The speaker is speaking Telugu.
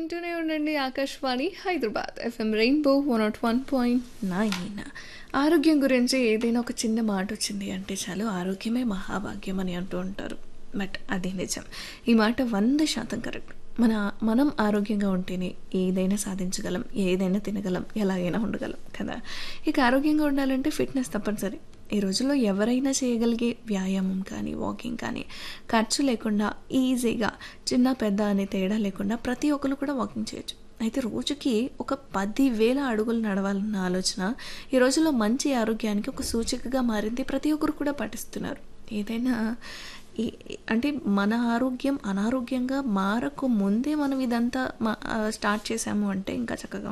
వింటూనే ఉండండి Akashvani Hyderabad FM rainbow one nought one point nine ఆరోగ్యం గురించి ఏదైనా ఒక చిన్న మాట వచ్చింది అంటే చాలు ఆరోగ్యమే మహాభాగ్యం అని అంటూ ఉంటారు బట్ అది నిజం ఈ మాట వంద శాతం కరెక్ట్ మన మనం ఆరోగ్యంగా ఉంటేనే ఏదైనా సాధించగలం ఏదైనా తినగలం ఎలాగైనా ఉండగలం కదా ఇక ఆరోగ్యంగా ఉండాలంటే ఫిట్నెస్ తప్పనిసరి ఈ రోజుల్లో ఎవరైనా చేయగలిగే వ్యాయామం కానీ వాకింగ్ కానీ ఖర్చు లేకుండా ఈజీగా చిన్న పెద్ద అనే తేడా లేకుండా ప్రతి ఒక్కరు కూడా వాకింగ్ చేయొచ్చు అయితే రోజుకి ఒక పదివేల అడుగులు నడవాలన్న ఆలోచన ఈ రోజుల్లో మంచి ఆరోగ్యానికి ఒక సూచికగా మారింది ప్రతి ఒక్కరు కూడా పాటిస్తున్నారు ఏదైనా ఈ అంటే మన ఆరోగ్యం అనారోగ్యంగా మారకు ముందే మనం ఇదంతా స్టార్ట్ చేసాము అంటే ఇంకా చక్కగా